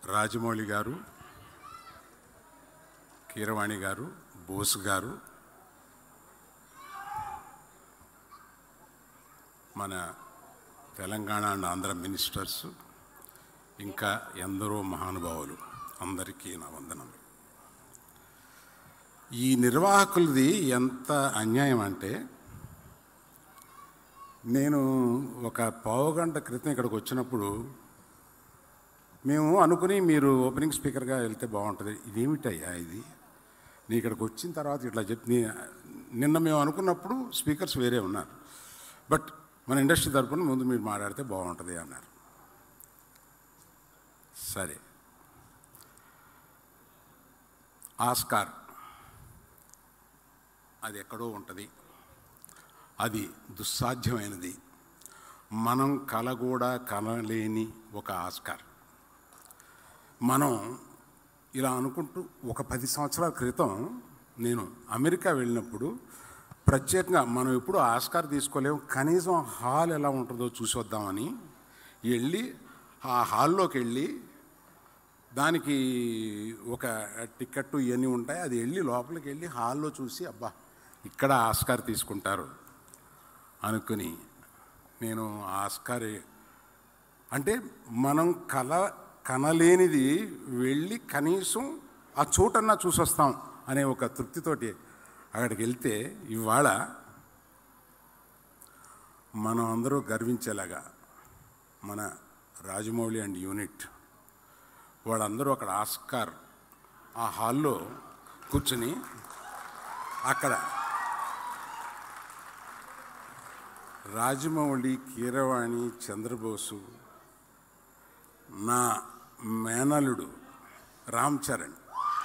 రాజమౌళి గారు కీరవాణి గారు బోస్ గారు మన తెలంగాణ అండ్ ఆంధ్ర మినిస్టర్స్ ఇంకా ఎందరో మహానుభావులు అందరికీ నా వందనములు ఈ నిర్వాహకులది ఎంత అన్యాయం అంటే నేను ఒక పావు గంట క్రితం ఇక్కడికి వచ్చినప్పుడు మేము అనుకుని మీరు ఓపెనింగ్ స్పీకర్గా వెళ్తే బాగుంటుంది ఇదేమిటయ్యా ఇది నీ ఇక్కడికి వచ్చిన తర్వాత ఇట్లా చెప్పి నీ- నిన్న మేము అనుకున్నప్పుడు స్పీకర్స్ వేరే ఉన్నారు బట్ మన ఇండస్ట్రీ తరపున ముందు మీరు మాట్లాడితే బాగుంటుంది అన్నారు సరే ఆస్కార్ అది ఎక్కడో ఉంటుంది అది దుస్సాధ్యమైనది మనం కల కూడా కనలేని ఒక ఆస్కార్ మనం ఇలా అనుకుంటూ ఒక పది సంవత్సరాల క్రితం నేను అమెరికా వెళ్ళినప్పుడు ప్రత్యేకంగా మనం ఎప్పుడు ఆస్కార్ తీసుకోలేము కనీసం హాల్ ఎలా ఉంటుందో చూసి వద్దామని వెళ్ళి ఆ హాల్లోకి వెళ్ళి దానికి ఒక టికెట్ ఇవన్నీ ఉంటాయి అది వెళ్ళి లోపలికి వెళ్ళి హాల్లో చూసి అబ్బా ఇక్కడ ఆస్కార్ తీసుకుంటారు అనుకుని నేను ఆస్కార్ అంటే మనం కల కనలేనిది వెళ్ళి కనీసం ఆ చోటన్నా చూసొస్తాం అనే ఒక తృప్తితోటి అక్కడికి వెళ్తే ఇవాళ మనం అందరూ గర్వించేలాగా మన రాజమౌళి అండ్ యూనిట్ వాళ్ళందరూ అక్కడ ఆస్కార్ ఆ హాల్లో కూర్చుని అక్కడ రాజమౌళి కీరవాణి చంద్రబోసు నా మేనలుడు రామ్ చరణ్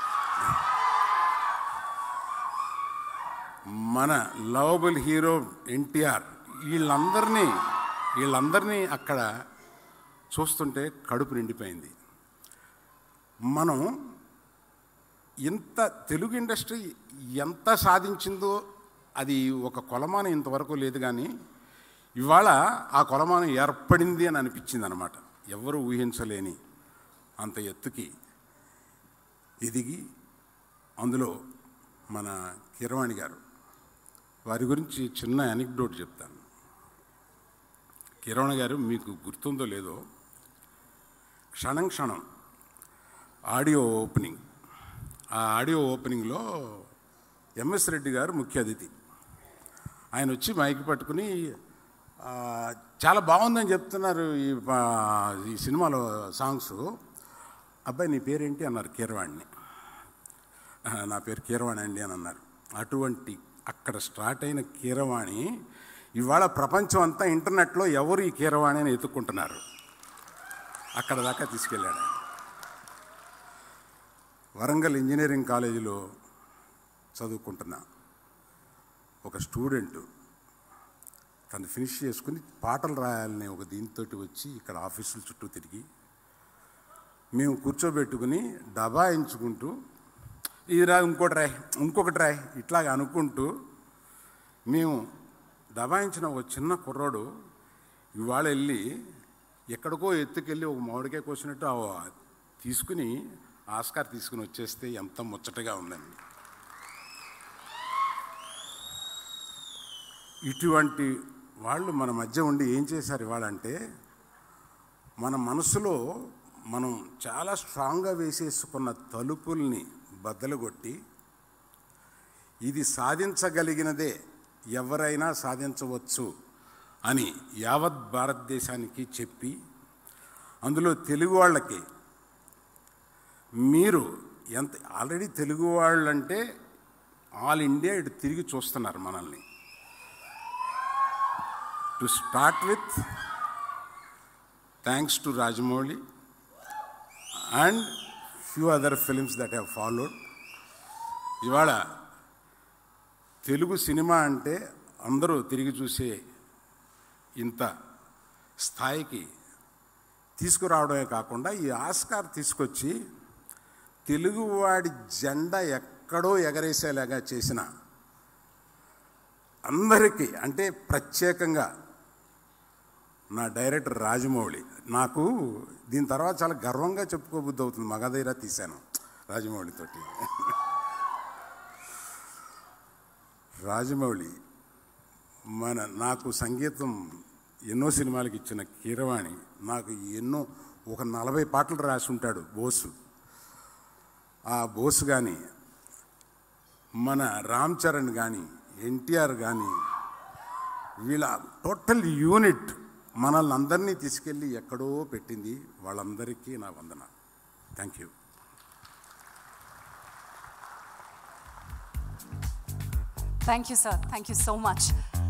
మన లవబుల్ హీరో ఎన్టీఆర్ వీళ్ళందరినీ వీళ్ళందరినీ అక్కడ చూస్తుంటే కడుపు నిండిపోయింది మనం ఇంత తెలుగు ఇండస్ట్రీ ఎంత సాధించిందో అది ఒక కొలమానం ఇంతవరకు లేదు కానీ ఇవాళ ఆ కొలమానం ఏర్పడింది అని అనిపించింది అనమాట ఎవరు ఊహించలేని అంత ఎత్తుకి ఎదిగి అందులో మన కిరవాణి గారు వారి గురించి చిన్న ఎనిక్డోట్ చెప్తాను కిరవాణి గారు మీకు గుర్తుందో లేదో క్షణం క్షణం ఆడియో ఓపెనింగ్ ఆ ఆడియో ఓపెనింగ్లో ఎంఎస్ రెడ్డి గారు ముఖ్య అతిథి ఆయన వచ్చి మైక్ పట్టుకుని ఆ, చాలా బాగుందని చెప్తున్నారు ఈ పా- ఈ సినిమాలో సాంగ్స్ అబ్బాయి నీ పేరేంటి అన్నారు కీరవాణిని "ఆ, నా పేరు కీరవాణి అండి అని అన్నారు అటువంటి అక్కడ స్టార్ట్ అయిన కీరవాణి ఇవాళ ప్రపంచం అంతా ఇంటర్నెట్లో ఎవరు ఈ కీరవాణి అని ఎత్తుక్కుంటున్నారు అక్కడ దాకా తీసుకెళ్ళాడు ఆయన. వరంగల్ ఇంజనీరింగ్ కాలేజీలో చదువుకుంటున్న ఒక స్టూడెంట్ తను ఫినిష్ చేసుకుని పాటలు రాయాలనే ఒక దీంతో వచ్చి ఇక్కడ ఆఫీసుల చుట్టూ తిరిగి మేము కూర్చోబెట్టుకుని డబాయించుకుంటూ ఇది రా ఇంకోటి రాయ్ ఇంకొకటి రాయ్ ఇట్లాగ అనుకుంటూ మేము దబాయించిన ఒక చిన్న కుర్రాడు ఇవాళ వెళ్ళి ఎక్కడికో ఎత్తుకెళ్ళి ఒక మామిడికాయ కోసినట్టు ఆ తీసుకుని ఆస్కార్ తీసుకుని వచ్చేస్తే ఎంత ముచ్చటగా ఉందండి ఇటువంటి వాళ్ళు మన మధ్య ఉండి ఏం చేశారు ఇవాళంటే మన మనసులో మనం చాలా స్ట్రాంగ్గా వేసేసుకున్న తలుపుల్ని బద్దలుగొట్టి ఇది సాధించగలిగినదే ఎవరైనా సాధించవచ్చు అని యావత్ భారతదేశానికి చెప్పి అందులో తెలుగు వాళ్ళకి మీరు ఎంత ఆల్రెడీ తెలుగు వాళ్ళంటే ఆల్ ఇండియా ఇటు తిరిగి చూస్తున్నారు మనల్ని to start with thanks to Rajamouli and few other films that have followed ఇవాళ తెలుగు సినిమా అంటే అందరూ తిరిగి చూసే ఇంత స్థాయికి తీసుకురావడమే కాకుండా ఈ ఆస్కార్ తీసుకొచ్చి తెలుగువాడి జెండా ఎక్కడో ఎగరేసేలాగా చేసిన అందరికీ అంటే ప్రత్యేకంగా నా డైరెక్టర్ రాజమౌళి నాకు దీని తర్వాత చాలా గర్వంగా చెప్పుకోబుద్ధి అవుతుంది మగధైరా తీశాను రాజమౌళితోటి రాజమౌళి మన నాకు సంగీతం ఎన్నో సినిమాలకు ఇచ్చిన కీరవాణి నాకు ఎన్నో ఒక నలభై పాటలు రాసి ఉంటాడు బోసు ఆ బోస్ కానీ మన రామ్ చరణ్ కానీ ఎన్టీఆర్ కానీ వీళ్ళ టోటల్ యూనిట్ మనల్ని అందరినీ తీసుకెళ్ళి ఎక్కడో పెట్టింది వాళ్ళందరికీ నా వందన thank you Thank you, sir. Thank you so much.